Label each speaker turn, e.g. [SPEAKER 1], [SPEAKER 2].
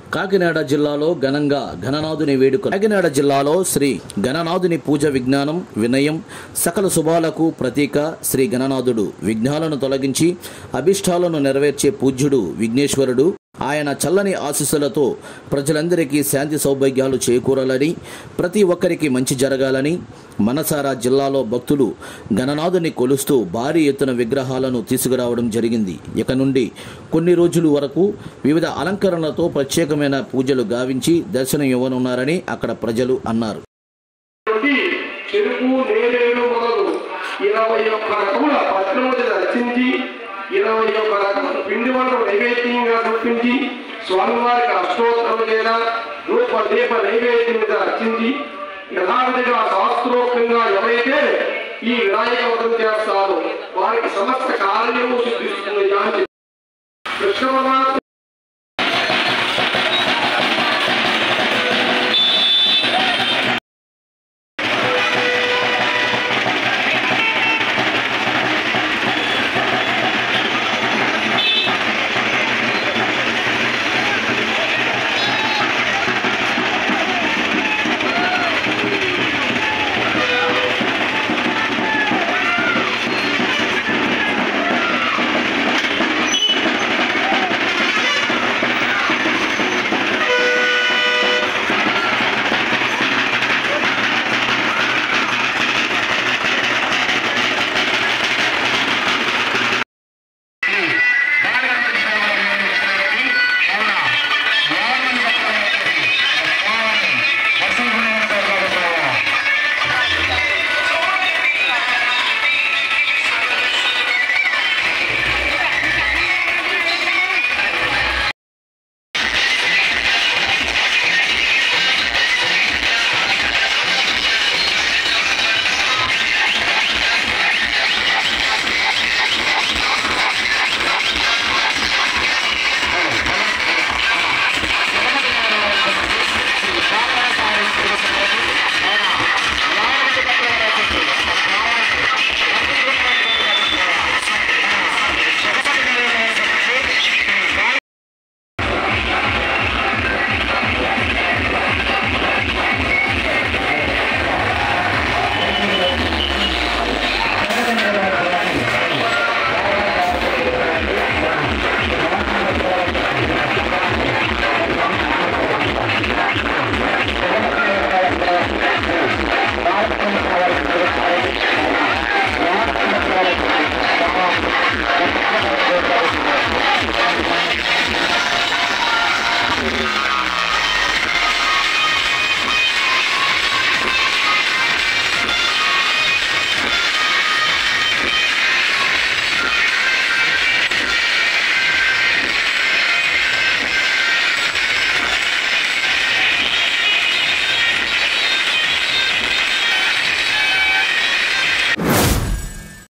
[SPEAKER 1] కాకినాడ జిల్లాలో ఘనంగా గణనాథుని వేడుక కాకినాడ జిల్లాలో శ్రీ గణనాథుని పూజ విజ్ఞానం వినయం సకల శుభాలకు ప్రతీక శ్రీ గణనాథుడు విఘ్నాలను తొలగించి అభిష్టాలను నెరవేర్చే పూజ్యుడు విఘ్నేశ్వరుడు ఆయన చల్లని ఆశీస్సులతో ప్రజలందరికీ శాంతి సౌభాగ్యాలు చేకూరాలని ప్రతి ఒక్కరికి మంచి జరగాలని మనసారా జిల్లాలో భక్తులు గణనాథుని కొలుస్తూ భారీ ఎత్తున విగ్రహాలను తీసుకురావడం జరిగింది ఇక నుండి కొన్ని రోజుల వరకు వివిధ అలంకరణలతో ప్రత్యేకమైన పూజలు గావించి దర్శనం ఇవ్వనున్నారని అక్కడ ప్రజలు అన్నారు
[SPEAKER 2] నుండి చెరుకు నేరేడు మొదలు ఇరవై ఒక్క రకముల పత్రములు రచించి ఇరవై ఒక్క రకముల పిండి వంటలు నైవేద్యంగా చూపించి స్వామివారికి అష్టోత్తరం లేదా రూప దీప నైవేద్యం మీద రచించి యథావిధిగా శాస్త్రోక్తంగా ఎవరైతే ఈ వినాయక వ్రతం చేస్తారో వారికి సమస్త కార్యము సిద్ధిస్తుంది అని కృష్ణ పరమాత్మ